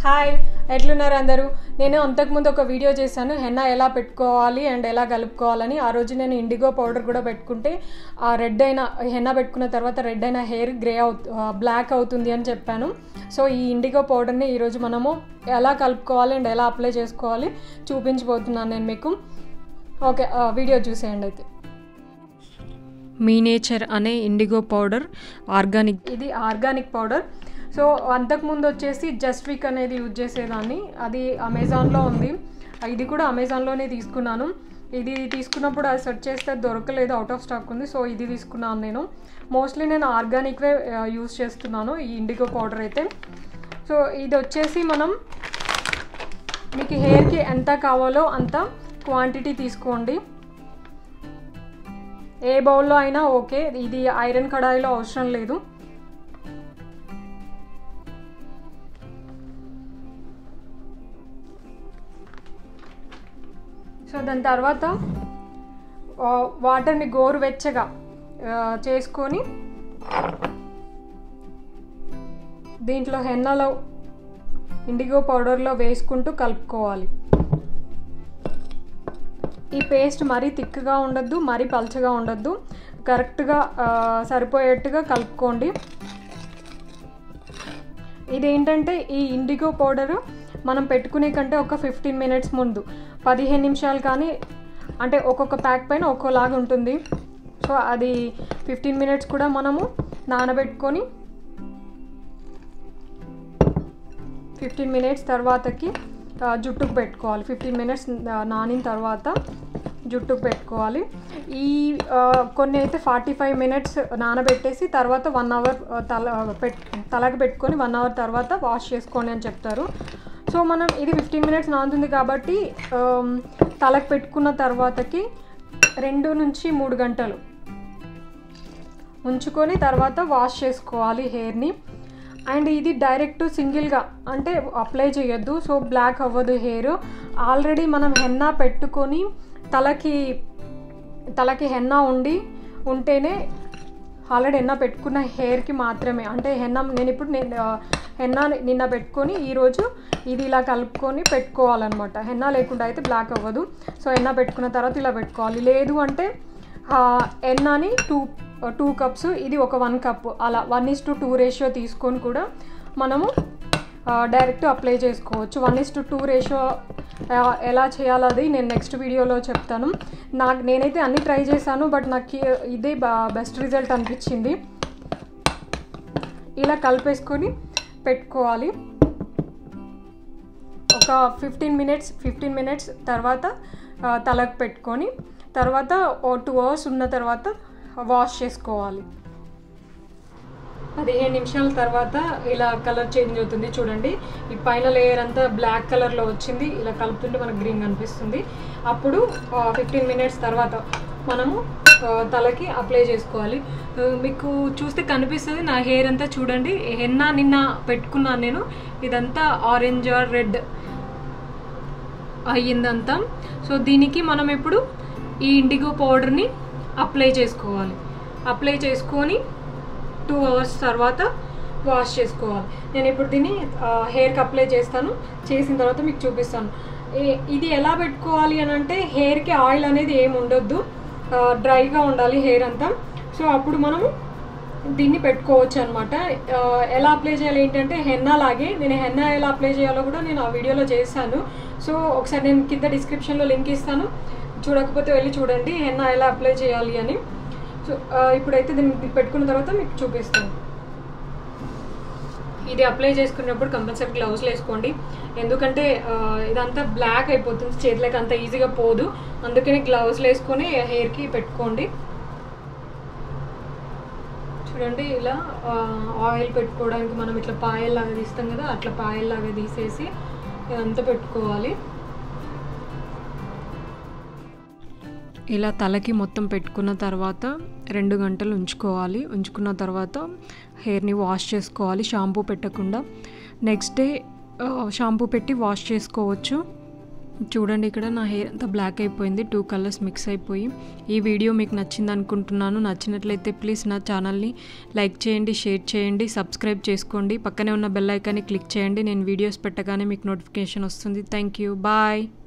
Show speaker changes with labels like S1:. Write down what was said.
S1: hi ఎట్లున్నారు అందరూ నేను అంతకుముందు ఒక వీడియో చేశాను హెన్నా ఎలా పెట్టుకోవాలి అండ్ ఎలా కలుపుకోవాలని ఆ రోజు నేను ఇండిగో పౌడర్ కూడా పెట్టుకుంటే ఆ రెడ్ అయిన హెన్నా పెట్టుకున్న తర్వాత రెడ్ అయిన హెయిర్ గ్రే అవుతు బ్లాక్ అవుతుంది అని చెప్పాను సో ఈ ఇండిగో పౌడర్ని ఈరోజు మనము ఎలా కలుపుకోవాలి అండ్ ఎలా అప్లై చేసుకోవాలి చూపించబోతున్నాను నేను మీకు ఓకే వీడియో చూసేయండి అయితే మీ నేచర్ అనే ఇండిగో పౌడర్ ఆర్గానిక్ ఇది ఆర్గానిక్ పౌడర్ సో అంతకుముందు వచ్చేసి జస్ట్ వీక్ అనేది యూజ్ చేసేదాన్ని అది అమెజాన్లో ఉంది ఇది కూడా అమెజాన్లోనే తీసుకున్నాను ఇది తీసుకున్నప్పుడు అది సెర్చ్ చేస్తే దొరకలేదు అవుట్ ఆఫ్ స్టాక్ ఉంది సో ఇది తీసుకున్నాను నేను మోస్ట్లీ నేను ఆర్గానిక్వే యూజ్ చేస్తున్నాను ఈ ఇండిగో పౌడర్ అయితే సో ఇది వచ్చేసి మనం మీకు హెయిర్కి ఎంత కావాలో అంత క్వాంటిటీ తీసుకోండి ఏ బౌల్లో అయినా ఓకే ఇది ఐరన్ కడాయిలో అవసరం లేదు సో దాని తర్వాత వాటర్ని గోరువెచ్చగా చేసుకొని దీంట్లో హెన్నలో ఇండిగో పౌడర్లో వేసుకుంటూ కలుపుకోవాలి ఈ పేస్ట్ మరీ థిక్గా ఉండొద్దు మరీ పల్చగా ఉండొద్దు కరెక్ట్గా సరిపోయేట్టుగా కలుపుకోండి ఇదేంటంటే ఈ ఇండిగో పౌడరు మనం పెట్టుకునే కంటే ఒక ఫిఫ్టీన్ మినిట్స్ ముందు పదిహేను నిమిషాలు కానీ అంటే ఒక్కొక్క ప్యాక్ పైన ఒక్కోలాగా ఉంటుంది సో అది ఫిఫ్టీన్ మినిట్స్ కూడా మనము నానబెట్టుకొని ఫిఫ్టీన్ మినిట్స్ తర్వాతకి జుట్టుకు పెట్టుకోవాలి ఫిఫ్టీన్ మినిట్స్ నానిన తర్వాత జుట్టుకు పెట్టుకోవాలి ఈ కొన్ని అయితే ఫార్టీ ఫైవ్ మినిట్స్ నానబెట్టేసి తర్వాత వన్ అవర్ తల పెట్ తలకి పెట్టుకొని వన్ అవర్ తర్వాత వాష్ చేసుకోండి అని చెప్తారు సో మనం ఇది ఫిఫ్టీన్ మినిట్స్ నానుతుంది కాబట్టి తలకు పెట్టుకున్న తర్వాతకి రెండు నుంచి మూడు గంటలు ఉంచుకొని తర్వాత వాష్ చేసుకోవాలి హెయిర్ని అండ్ ఇది డైరెక్ట్ సింగిల్గా అంటే అప్లై చేయొద్దు సో బ్లాక్ అవ్వదు హెయిర్ ఆల్రెడీ మనం హెన్నా పెట్టుకొని తలకి తలకి హెన్నా ఉండి ఉంటేనే ఆల్రెడీ హెన్నా పెట్టుకున్న హెయిర్కి మాత్రమే అంటే హెన్నా నేను ఇప్పుడు నేను హెన్నా నిన్న పెట్టుకొని ఈరోజు ఇది ఇలా కలుపుకొని పెట్టుకోవాలన్నమాట హెన్నా లేకుండా అయితే బ్లాక్ అవ్వదు సో హెన్నా పెట్టుకున్న తర్వాత ఇలా పెట్టుకోవాలి లేదు అంటే హెన్నాని టూ టూ కప్స్ ఇది ఒక వన్ కప్ అలా one is to two ratio తీసుకొని కూడా మనము డైరెక్ట్ అప్లై చేసుకోవచ్చు one is to two ratio ఎలా చేయాలది నేను నెక్స్ట్ వీడియోలో చెప్తాను నాకు నేనైతే అన్ని ట్రై చేశాను బట్ నాకు ఇదే బెస్ట్ రిజల్ట్ అనిపించింది ఇలా కలిపేసుకొని పెట్టుకోవాలి ఒక ఫిఫ్టీన్ మినిట్స్ ఫిఫ్టీన్ మినిట్స్ తర్వాత తలకు పెట్టుకొని తర్వాత ఓ టూ అవర్స్ ఉన్న తర్వాత వాష్ చేసుకోవాలి పదిహేను నిమిషాల తర్వాత ఇలా కలర్ చేంజ్ అవుతుంది చూడండి ఈ పైన లేయర్ అంతా బ్లాక్ కలర్లో వచ్చింది ఇలా కలుపుతుంటే మనకు గ్రీన్ కనిపిస్తుంది అప్పుడు ఫిఫ్టీన్ మినిట్స్ తర్వాత మనము తలకి అప్లై చేసుకోవాలి మీకు చూస్తే కనిపిస్తుంది నా హెయిర్ అంతా చూడండి హెన్నా నిన్న పెట్టుకున్నాను నేను ఇదంతా ఆరెంజ్ ఆర్ రెడ్ అయ్యిందంతా సో దీనికి మనం ఇప్పుడు ఈ ఇండిగో పౌడర్ని అప్లై చేసుకోవాలి అప్లై చేసుకొని టూ అవర్స్ తర్వాత వాష్ చేసుకోవాలి నేను ఇప్పుడు దీన్ని హెయిర్కి అప్లై చేస్తాను చేసిన తర్వాత మీకు చూపిస్తాను ఇది ఎలా పెట్టుకోవాలి అని అంటే హెయిర్కి ఆయిల్ అనేది ఏమి ఉండొద్దు డ్రైగా ఉండాలి హెయిర్ అంతా సో అప్పుడు మనము దీన్ని పెట్టుకోవచ్చు అనమాట ఎలా అప్లై చేయాలి ఏంటంటే హెన్నా లాగే నేను హెన్నా ఎలా అప్లై చేయాలో కూడా నేను ఆ వీడియోలో చేశాను సో ఒకసారి నేను కింద డిస్క్రిప్షన్లో లింక్ ఇస్తాను చూడకపోతే వెళ్ళి చూడండి హెన్నా ఎలా అప్లై చేయాలి అని సో ఇప్పుడైతే దీన్ని పెట్టుకున్న తర్వాత మీకు చూపిస్తాను ఇది అప్లై చేసుకున్నప్పుడు కంపల్సరీ గ్లౌస్లు వేసుకోండి ఎందుకంటే ఇదంతా బ్లాక్ అయిపోతుంది చేతులకి అంత ఈజీగా పోదు అందుకని గ్లౌస్లు వేసుకొని హెయిర్కి పెట్టుకోండి చూడండి ఇలా ఆయిల్ పెట్టుకోవడానికి మనం ఇట్లా పాయల్లాగా తీస్తాం కదా అట్లా పాయల్లాగా తీసేసి ఇదంతా పెట్టుకోవాలి ఇలా తలకి మొత్తం పెట్టుకున్న తర్వాత రెండు గంటలు ఉంచుకోవాలి ఉంచుకున్న తర్వాత హెయిర్ని వాష్ చేసుకోవాలి షాంపూ పెట్టకుండా నెక్స్ట్ డే షాంపూ పెట్టి వాష్ చేసుకోవచ్చు చూడండి ఇక్కడ నా హెయిర్ అంతా బ్లాక్ అయిపోయింది టూ కలర్స్ మిక్స్ అయిపోయి ఈ వీడియో మీకు నచ్చింది అనుకుంటున్నాను నచ్చినట్లయితే ప్లీజ్ నా ఛానల్ని లైక్ చేయండి షేర్ చేయండి సబ్స్క్రైబ్ చేసుకోండి పక్కనే ఉన్న బెల్ ఐకాన్ని క్లిక్ చేయండి నేను వీడియోస్ పెట్టగానే మీకు నోటిఫికేషన్ వస్తుంది థ్యాంక్ యూ బాయ్